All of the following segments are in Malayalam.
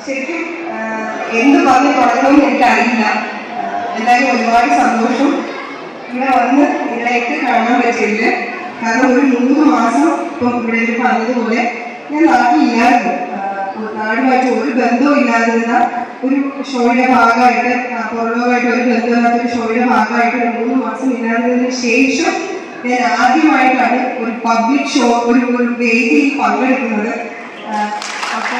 ശരിക്കും ആ, എന്ത് പറഞ്ഞു തുടങ്ങണമെന്ന് എനിക്കറിയില്ല ആ, എന്തായാലും ഒരുപാട് സന്തോഷം ഇവിടെ വന്ന് നിങ്ങളെയൊക്കെ കാണാൻ പറ്റിയില്ല കാരണം ഒരു മൂന്ന് മാസം ഇപ്പം ഇവിടെ ഒരു പറഞ്ഞതുപോലെ ഞാൻ നാട്ടിലില്ലായിരുന്നു ആ, നാടുമായിട്ട് ഒരു ബന്ധവും ഇല്ലാതിരുന്ന ഒരു ഷോയുടെ ഭാഗമായിട്ട് ആ, പുറലോകമായിട്ട് ഒരു ബന്ധമില്ലാത്ത ഒരു ഷോയുടെ ഭാഗമായിട്ട് ഒരു മൂന്ന് മാസം ഇല്ലാതിരുന്നതിന് ശേഷം ഞാൻ ആദ്യമായിട്ടാണ് ഒരു പബ്ലിക് ഷോ ഒരു ഒരു വേദിയിൽ പങ്കെടുക്കുന്നത് അപ്പോൾ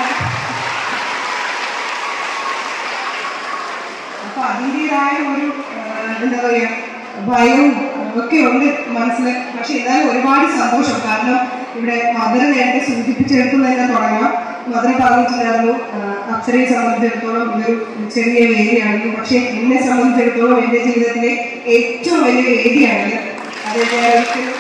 അപ്പൊ അതിൻ്റെതായ ഒരു ആ, എന്താ പറയാ ഭയവും ഒക്കെ ഉണ്ട് മനസ്സിൽ പക്ഷെ എന്നാലും ഒരുപാട് സന്തോഷം കാരണം ഇവിടെ മധുര നേരത്തെ സൂചിപ്പിച്ചെടുത്തു തന്നെ തുടങ്ങാം മധുര പറഞ്ഞിട്ടുണ്ടായിരുന്നു ആ, അപ്സരയെ സംബന്ധിച്ചിടത്തോളം ഇതൊരു ചെറിയ വേദിയാണ് പക്ഷെ എന്നെ സംബന്ധിച്ചിടത്തോളം എൻ്റെ ജീവിതത്തിലെ ഏറ്റവും വലിയ വേദിയാണ് അത് ഞാൻ ഒരിക്കലും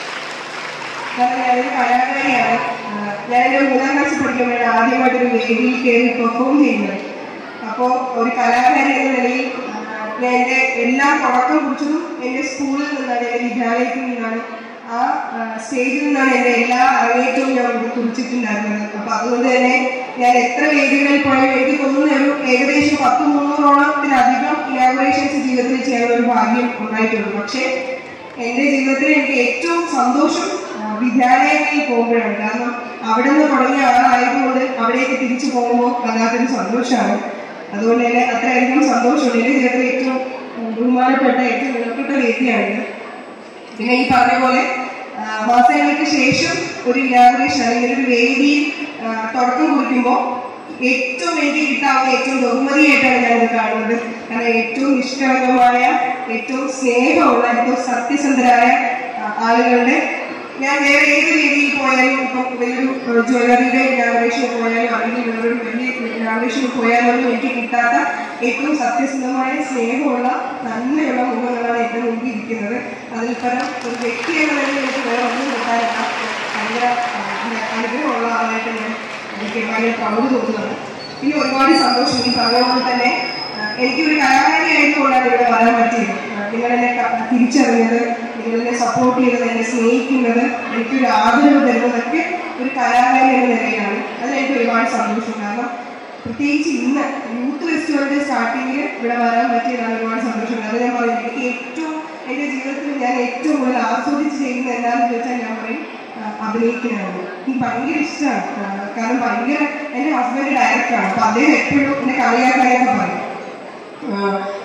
കാരണം ഞാനൊരു കലാകാരിയാണ് ആ, ഞാനൊരു മൂന്നാം ക്ലാസ് പഠിക്കുമ്പോഴാണ് ആദ്യമായിട്ടൊരു വേദിയിൽ കയറി പെർഫോം ചെയ്യുന്നത് അപ്പോൾ ഒരു കലാകാരി എന്ന നിലയിൽ ആ, ഞാൻ എൻ്റെ എല്ലാ തുടക്കം കുറിച്ചതും എൻ്റെ സ്കൂളിൽ നിന്നാണ് എൻ്റെ വിദ്യാലയത്തിൽ നിന്നാണ് ആ ആ, സ്റ്റേജിൽ നിന്നാണ് എൻ്റെ എല്ലാ അരങ്ങേറ്റവും ഞാൻ കുറിച്ചിട്ടുണ്ടായിരുന്നത് അപ്പോൾ അതുകൊണ്ട് തന്നെ ഞാൻ എത്ര വേദികളിൽ പോയാലും എനിക്ക് തോന്നുന്ന ഒരു ഏകദേശം പത്ത് മുന്നൂറോളത്തിലധികം ഇനാഗുറേഷൻസ് ജീവിതത്തിൽ ചെയ്യാനുള്ള ഒരു ഭാഗ്യം ഉണ്ടായിട്ടുണ്ട് പക്ഷേ എൻ്റെ ജീവിതത്തിൽ എനിക്ക് ഏറ്റവും സന്തോഷം ആ, വിദ്യാലയങ്ങളിൽ പോകുമ്പോഴാണ് കാരണം അവിടെ നിന്ന് തുടങ്ങിയ ആളായതുകൊണ്ട് അവിടേക്ക് തിരിച്ചു പോകുമ്പോൾ വല്ലാത്തൊരു സന്തോഷമാണ് അതുകൊണ്ട് തന്നെ അത്രയധികം സന്തോഷമുണ്ട് എൻ്റെ ജീവിതത്തിൽ ഏറ്റവും ആ, ബഹുമാനപ്പെട്ട ഏറ്റവും വിലപ്പെട്ട വ്യക്തിയാണ് പിന്നെ ഈ പറഞ്ഞ പോലെ ആ, മാസങ്ങൾക്ക് ശേഷം ഒരു ഇനാഗുറേഷൻ അല്ലെങ്കിൽ ഒരു വേദിയിൽ ആ, തുടക്കം കുറിക്കുമ്പോൾ ഏറ്റവും എനിക്ക് കിട്ടാവുന്ന ഏറ്റവും ബഹുമതിയായിട്ടാണ് ഞാനിത് കാണുന്നത് കാരണം ഏറ്റവും നിഷ്കളങ്കമായ ഏറ്റവും സ്നേഹമുള്ള ഏറ്റവും സത്യസന്ധരായ ആ, ആളുകളുടെ ഞാൻ വേറെ ഏത് രീതിയിൽ പോയാലും ഇപ്പം വലിയൊരു ജ്വല്ലറിയുടെ ഇനാഗുറേഷൻ പോയാലും അല്ലെങ്കിൽ വേറൊരു വലിയ ഇനാഗുറേഷൻ പോയാലൊന്നും എനിക്ക് കിട്ടാത്ത ഏറ്റവും സത്യസന്ധമായ സ്നേഹമുള്ള നന്മയുള്ള മുഖങ്ങളാണ് എൻ്റെ മുമ്പിൽ ഇരിക്കുന്നത് അതിൽ പരം ഒരു വ്യക്തി എന്ന നിലയിൽ എനിക്ക് വേറെ ഒന്നും കിട്ടാനില്ല ഭയങ്കര ആ, അനുഗ്രഹമുള്ള ആളായിട്ട് ഞാൻ എനിക്ക് ഭയങ്കര പ്രൗഢ തോന്നുന്നത് പിന്നെ ഒരുപാട് സന്തോഷം ഈ പറഞ്ഞ പോലെ തന്നെ ആ, എനിക്കൊരു കലാകാരിയായിട്ടുകൊണ്ടാണ് ഇവിടെ വരാൻ പറ്റിയത് ആ, നിങ്ങളെന്നെ ക- തിരിച്ചറിഞ്ഞത് നിങ്ങളെന്നെ സപ്പോർട്ട് ചെയ്തത് എന്നെ സ്നേഹിക്കുന്നത് എനിക്കൊരു ആദരവ് തരുന്നതൊക്കെ ഒരു കലാകാരി എന്ന നിലയിലാണ് അതിലെനിക്ക് ഒരുപാട് സന്തോഷം കാരണം പ്രത്യേകിച്ച് ഇന്ന് യൂത്ത് ഫെസ്റ്റിവലിന്റെ സ്റ്റാർട്ടിങ്ങിൽ ഇവിടെ വരാൻ പറ്റിയതാണ് ഒരുപാട് സന്തോഷം അത് ഞാൻ പറയും എനിക്ക് ഏറ്റവും എൻ്റെ ജീവിതത്തിൽ ഞാൻ ഏറ്റവും കൂടുതൽ ആസ്വദിച്ച് ചെയ്യുന്നത് എന്താണെന്ന് ചോദിച്ചാൽ ഞാൻ പറയും ആ, അഭിനയിക്കുന്നതാണ് എനിക്ക് ഭയങ്കര ഇഷ്ടമാണ് കാരണം ഭയങ്കര എൻ്റെ ഹസ്ബൻഡ് ഡയറക്ടറാണ് അപ്പൊ അദ്ദേഹം എപ്പോഴും എന്നെ കളിയാക്കാനൊക്കെ പറയും ആ,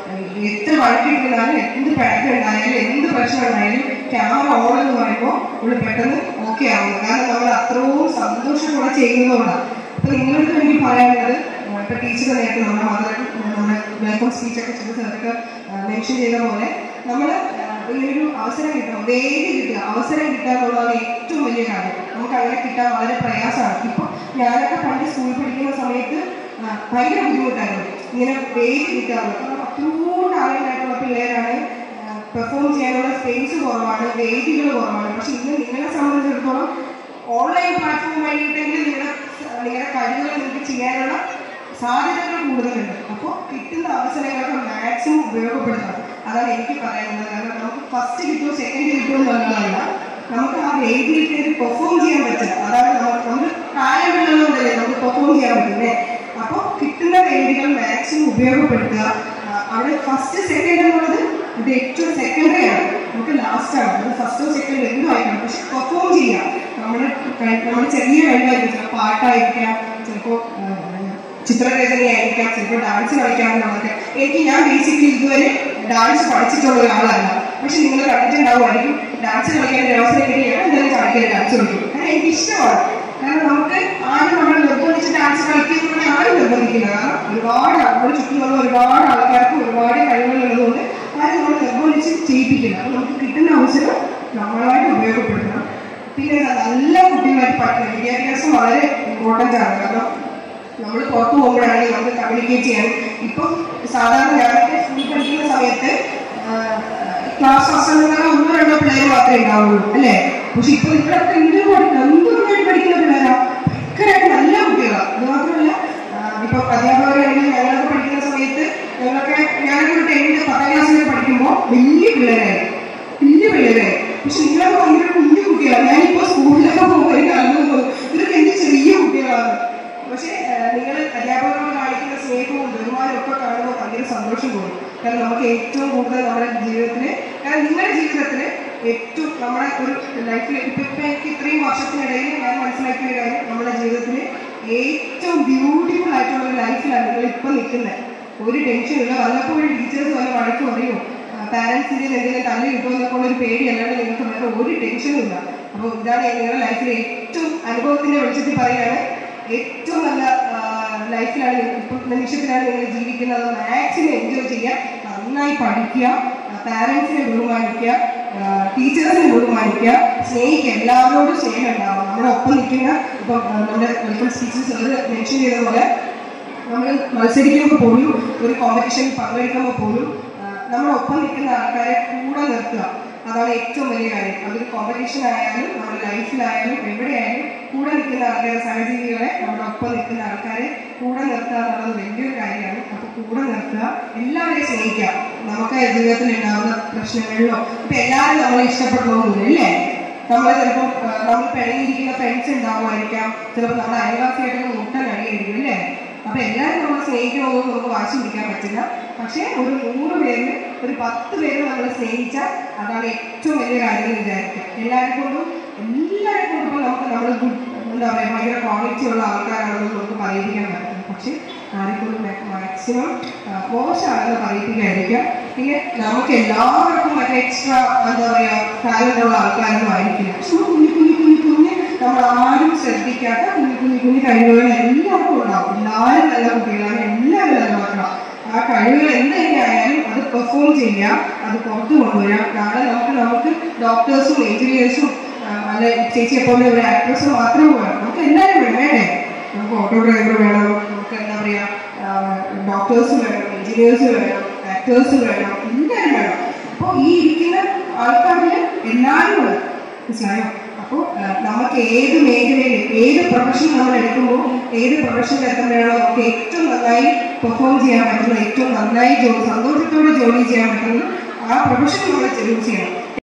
എത്ര വഴക്കിട്ടിരുന്നാലും എന്ത് പിഴക്കുണ്ടായാലും എന്ത് പ്രശ്നം ഉണ്ടായാലും ക്യാമറ ഓൺ എന്ന് പറയുമ്പോൾ ഇവിടെ പെട്ടെന്ന് ഓക്കെ ആവുന്നു കാരണം നമ്മൾ അത്രയും സന്തോഷത്തോടെ ചെയ്യുന്നതുകൊണ്ടാണ് അപ്പൊ നിങ്ങളുടെ എനിക്ക് പറയാനുള്ളത് ആ, ഇപ്പൊ ടീച്ചർ നേരത്തെ നമ്മുടെ മദർ നമ്മുടെ വെൽക്കം സ്പീച്ച് ഒക്കെ ചെയ്ത സ്ഥലത്തൊക്കെ മെൻഷൻ ചെയ്ത പോലെ നമ്മൾ ഇങ്ങനൊരു അവസരം കിട്ടണം വേദി കിട്ടുക അവസരം കിട്ടുക എന്നുള്ളതാണ് ഏറ്റവും വലിയ കാര്യം നമുക്ക് അങ്ങനെ കിട്ടാൻ വളരെ പ്രയാസമാണ് ഇപ്പൊ ഞാനൊക്കെ പണ്ട് സ്കൂളിൽ പഠിക്കുന്ന സമയത്ത് ആ, ഭയങ്കര ബുദ്ധിമുട്ടായിരുന്നു ഇങ്ങനെ വേദി കിട്ടാറുണ്ട് കാരണം അത്രയും ടാലൻ്റായിട്ടുള്ള പിള്ളേരാണ് പെർഫോം ചെയ്യാനുള്ള സ്പേസ് കുറവാണ് വേദികൾ കുറവാണ് പക്ഷെ ഇന്ന് നിങ്ങളെ സംബന്ധിച്ചിടത്തോളം ഓൺലൈൻ പ്ലാറ്റ്ഫോം വഴിയിട്ടെങ്കിലും നിങ്ങളുടെ നിങ്ങളുടെ കഴിവുകൾ നിങ്ങൾക്ക് ചെയ്യാനുള്ള സാധ്യതകൾ കൂടുതലുണ്ട് അപ്പോൾ കിട്ടുന്ന അവസരങ്ങളൊക്കെ മാക്സിമം ഉപയോഗപ്പെടുത്തണം അതാണ് എനിക്ക് പറയാനുള്ളത് കാരണം നമുക്ക് ഫസ്റ്റ് കിട്ടുമോ സെക്കൻഡ് കിട്ടുമോ എന്നുള്ളതല്ല നമുക്ക് ആ വേദിയിൽ കയറി പെർഫോം ചെയ്യാൻ പറ്റുക അതാണ് നമുക്ക് നമുക്ക് കാലങ്ങളിലൂടെ നമുക്ക് പെർഫോം ചെയ്യാൻ പറ്റുന്നത് അപ്പോൾ കിട്ടുന്ന വേദികൾ മാക്സിമം ഉപയോഗപ്പെടുത്തുക ആ, അവിടെ ഫസ്റ്റ് സെക്കൻഡ് എന്നുള്ളത് ഇത് ഏറ്റവും സെക്കൻഡറി ആണ് നമുക്ക് ലാസ്റ്റ് ആണ് അത് ഫസ്റ്റോ സെക്കൻഡോ എന്തും ആയിരിക്കണം പക്ഷെ പെർഫോം ചെയ്യാം നമ്മൾ നമ്മൾ ചെറിയ കഴിവായിരിക്കും ചിലപ്പോൾ പാട്ടായിരിക്കാം ചിലപ്പോൾ ചിത്രരചനയായിരിക്കാം ചിലപ്പോൾ ഡാൻസ് കളിക്കാമെന്നുള്ളതൊക്കെ എനിക്ക് ഞാൻ ബേസിക്കലി ഇതുവരെ ഡാൻസ് പഠിച്ചിട്ടുള്ള ഒരാളല്ല പക്ഷെ നിങ്ങൾ കണ്ടിട്ടുണ്ടാവുമായിരിക്കും ഡാൻസ് കളിക്കാൻ ഒരു അവസരം കിട്ടിയാൽ എന്തായാലും കളിക്കാൻ ഡാൻസ് കളിക്കും കാരണം എനിക്ക് ഇഷ്ടമാണ് കാരണം നമുക്ക് ആരും നമ്മൾ നിർബന്ധിച്ച് ഡാൻസ് കളിക്കുന്ന ആരും നിർബന്ധിക്കില്ല കാരണം ഒരുപാട് നമ്മുടെ ചുറ്റുമുള്ള ഒരുപാട് ആൾക്കാർക്ക് ഒരുപാട് കഴിവുകളുള്ളതുകൊണ്ട് ആരും നമ്മൾ നിർബന്ധിച്ച് ചെയ്യിപ്പിക്കില്ല അപ്പോൾ നമുക്ക് കിട്ടുന്ന അവസരം നമ്മളായിട്ട് ഉപയോഗപ്പെടുത്തണം പിന്നെ നല്ല കുട്ടികളായിട്ട് പഠിക്കണം വിദ്യാഭ്യാസം വളരെ ഇമ്പോർട്ടൻ്റ് ആണ് കാരണം നമ്മൾ പുറത്തു പോകുമ്പോഴാണെങ്കിൽ നമുക്ക് കമ്മ്യൂണിക്കേറ്റ് ചെയ്യാൻ ഇപ്പം സാധാരണ ഞാനൊക്കെ സ്കൂളിൽ പഠിക്കുന്ന സമയത്ത് ക്ലാസ് ഫസ്റ്റ് ഒന്നോ രണ്ടോ പിള്ളേർ മാത്രമേ ഉണ്ടാവുള്ളൂ അല്ലേ പക്ഷെ ഇപ്പൊ നിങ്ങളൊക്കെ എന്തിനു പഠിക്കണം എന്തുമായിട്ട് പഠിക്കുന്ന പിള്ളേരാ ഭയങ്കരമായിട്ട് നല്ല കുട്ടികളാണ് അത് മാത്രമല്ല ആ, ഇപ്പൊ അധ്യാപകരാണെങ്കിൽ ഞങ്ങളൊക്കെ പഠിക്കുന്ന സമയത്ത് ഞങ്ങളൊക്കെ ഞാനൊക്കെ ഒരു ടെൻത്ത് പത്താം ക്ലാസ്സിൽ പഠിക്കുമ്പോൾ വലിയ പിള്ളേരായി വലിയ പിള്ളേരായി പക്ഷെ നിങ്ങളൊക്കെ ഭയങ്കര കുഞ്ഞു കുട്ടികളാണ് ഞാനിപ്പോ സ്കൂളിലൊക്കെ പോകുമ്പോൾ എനിക്ക് അത്ഭുതം തോന്നും ഇവരൊക്കെ എന്ത് ചെറിയ കുട്ടികളാണ് പക്ഷേ നിങ്ങൾ അധ്യാപകരോട് കാരണം നമുക്ക് ഏറ്റവും കൂടുതൽ നമ്മുടെ ജീവിതത്തിൽ കാരണം നിങ്ങളുടെ ജീവിതത്തിൽ ഏറ്റവും നമ്മുടെ ഒരു ലൈഫിൽ ഇപ്പം ഇപ്പം എനിക്ക് ഇത്രയും വർഷത്തിനിടയിൽ ഞാൻ മനസ്സിലാക്കിയ ഒരു കാര്യം നമ്മുടെ ജീവിതത്തിൽ ഏറ്റവും ബ്യൂട്ടിഫുൾ ആയിട്ടുള്ള ഒരു ലൈഫിലാണ് നിങ്ങൾ ഇപ്പം നിൽക്കുന്നത് ഒരു ടെൻഷനും ഇല്ല വല്ലപ്പോഴും ടീച്ചേഴ്സ് വല്ല വഴക്ക് പറയോ പാരൻസിൻ്റെ എന്തെങ്കിലും തല്ല് കിട്ടുമോ എന്നൊക്കെ ഉള്ള ഒരു പേടി അല്ലാണ്ട് നിങ്ങൾക്ക് വേറെ ഒരു ടെൻഷനും ഇല്ല അപ്പോൾ ഇതാണ് നിങ്ങളുടെ ലൈഫിലെ ഏറ്റവും അനുഭവത്തിന്റെ വെളിച്ചത്തിൽ പറയുകയാണ് ഏറ്റവും നല്ല ലൈഫിലാണ് ഇപ്പം നിമിഷത്തിലാണ് നിങ്ങൾ ജീവിക്കുന്നത് മാക്സിമം എൻജോയ് ചെയ്യുക നന്നായി പഠിക്കുക പാരൻസിനെ ബഹുമാനിക്കുക ടീച്ചേഴ്സിനെ ബഹുമാനിക്കുക സ്നേഹിക്കുക എല്ലാവരോടും സ്നേഹം ഉണ്ടാവും നമ്മുടെ ഒപ്പം നിൽക്കുന്ന ഇപ്പം ആ, നമ്മുടെ മെഡിക്കൽ സ്പീച്ചസ് മെൻഷൻ ചെയ്ത പോലെ നമ്മൾ മത്സരിക്കുമ്പോൾ പോലും ഒരു കോമ്പറ്റീഷനിൽ പങ്കെടുക്കുമ്പോൾ പോലും ആ, നമ്മുടെ ഒപ്പം നിൽക്കുന്ന ആൾക്കാരെ കൂടെ നിർത്തുക അതാണ് ഏറ്റവും വലിയ കാര്യം അതൊരു കോമ്പറ്റീഷൻ ആയാലും നമ്മുടെ ലൈഫിലായാലും എവിടെയായാലും കൂടെ നിൽക്കുന്ന ആൾക്കാരെ സഹജീവികളെ നമ്മുടെ ഒപ്പം നിൽക്കുന്ന ആൾക്കാരെ കൂടെ നിർത്തുക എന്നുള്ളത് വലിയൊരു കാര്യമാണ് അപ്പോൾ കൂടെ നിർത്തുക എല്ലാവരെയും സ്നേഹിക്കുക നമുക്ക് ജീവിതത്തിൽ ഉണ്ടാകുന്ന പ്രശ്നങ്ങളിലോ ഇപ്പൊ എല്ലാവരും നമ്മളെ ഇഷ്ടപ്പെടുന്നൊന്നുമില്ല അല്ലേ നമ്മൾ ചിലപ്പോൾ നമ്മൾ പിണങ്ങിയിരിക്കുന്ന ഫ്രണ്ട്സ് ഉണ്ടാവുമായിരിക്കാം ചിലപ്പോൾ നമ്മുടെ അയൽവാസിയായിട്ട് മുട്ടൻ അടിയായിരിക്കും അല്ലേ അപ്പൊ എല്ലാവരും നമ്മൾ സ്നേഹിക്കണമെന്ന് നമുക്ക് വാശി പിടിക്കാൻ പറ്റില്ല പക്ഷേ ഒരു നൂറ് പേരിൽ ഒരു പത്ത് പേര് നമ്മൾ സ്നേഹിച്ചാൽ അതാണ് ഏറ്റവും വലിയ കാര്യം എന്ന് വിചാരിക്കുക എല്ലാവരെ കൊണ്ടും എല്ലാവരെ കൊണ്ടും ഇപ്പൊ നമുക്ക് നമ്മൾ ഗുഡ് എന്താ പറയുക ഭയങ്കര ക്വാളിറ്റി ഉള്ള ആൾക്കാരാണെന്ന് നമുക്ക് പറയിപ്പിക്കാൻ പറ്റില്ല പക്ഷെ ആരെക്കൊണ്ടും മാക്സിമം മോശമാണെന്ന് പറയിപ്പിക്കാതിരിക്കുക പിന്നെ നമുക്ക് എല്ലാവർക്കും മറ്റേ എക്സ്ട്രാ എന്താ പറയുക ടാലന്റ് ഉള്ള ആൾക്കാരൊന്നും ആയിരിക്കില്ല പക്ഷെ കുഞ്ഞു കുഞ്ഞു കുഞ്ഞു കുഞ്ഞ് നമ്മൾ ആരും ശ്രദ്ധിക്കാത്ത കുഞ്ഞു കുഞ്ഞു കുഞ്ഞു കഴിവുകൾ എല്ലാവർക്കും ഉണ്ടാവും എല്ലാവരും നല്ല കുട്ടികളാണ് എല്ലാവരും നല്ല മക്കളാണ് ആ കഴിവുകൾ എന്ത് തന്നെയായാലും അത് പെർഫോം ചെയ്യുക അത് പുറത്തു കൊണ്ടുവരിക നാളെ നമുക്ക് നമുക്ക് ഡോക്ടേഴ്സും എഞ്ചിനീയേഴ്സും അല്ല ചേച്ചിയെ പോലെ ഒരു ആക്ട്രസ് മാത്രം വേണം നമുക്ക് എല്ലാവരും വേണം വേണ്ടേ നമുക്ക് ഓട്ടോ ഡ്രൈവർ വേണം നമുക്ക് എന്താ പറയുക ഡോക്ടേഴ്സ് വേണം എഞ്ചിനീയേഴ്സ് വേണം ആക്ടേഴ്സ് വേണം എല്ലാവരും വേണം അപ്പോൾ ഈ ഇരിക്കുന്ന ആൾക്കാരിൽ എല്ലാവരും വേണം മനസ്സിലായോ അപ്പോൾ നമുക്ക് ഏത് മേഖലയിൽ ഏത് പ്രൊഫഷൻ നമ്മൾ എടുക്കുമ്പോൾ ഏത് പ്രൊഫഷനിൽ എത്തുമ്പോഴാണോ നമുക്ക് ഏറ്റവും നന്നായി പെർഫോം ചെയ്യാൻ പറ്റുന്നത് ഏറ്റവും നന്നായി ജോലി സന്തോഷത്തോടെ ജോലി ചെയ്യാൻ പറ്റുന്നത് ആ പ്രൊഫഷൻ നമ്മൾ ചൂസ് ചെയ്യണം